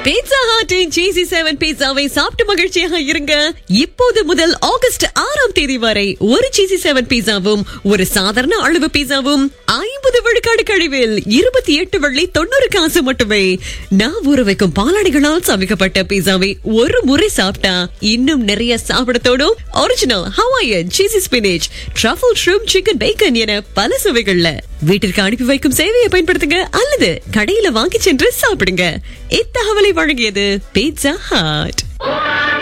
pizza ஹாட்டின் சீசி seven பீட்சாவை சாப்பிட்டு மகிழ்ச்சியாக இருங்க இப்போது முதல் ஆகஸ்ட் ஆறாம் தேதி வரை ஒரு சீசி செவன் பீட்சாவும் ஒரு சாதாரண அளவு பீட்சாவும் ஐம்பது விழுக்காடு கழிவில் இருபத்தி எட்டு வெள்ளி தொண்ணூறு காசு மட்டுமே நான் ஊற வைக்கும் பாலாடைகளால் சமைக்கப்பட்ட பீட்சாவை ஒரு முறை சாப்பிட்டா இன்னும் நிறைய சாப்பிட தோணும் original Hawaiian cheesy spinach truffle shroom chicken bacon என பல சுவைகள்ல வீட்டிற்கு அனுப்பி வைக்கும் சேவையை பயன்படுத்துங்க அல்லது கடையில வாங்கி சென்று சாப்பிடுங்க இத்தகவலை வழங்கியது பீட்சா ஹாட்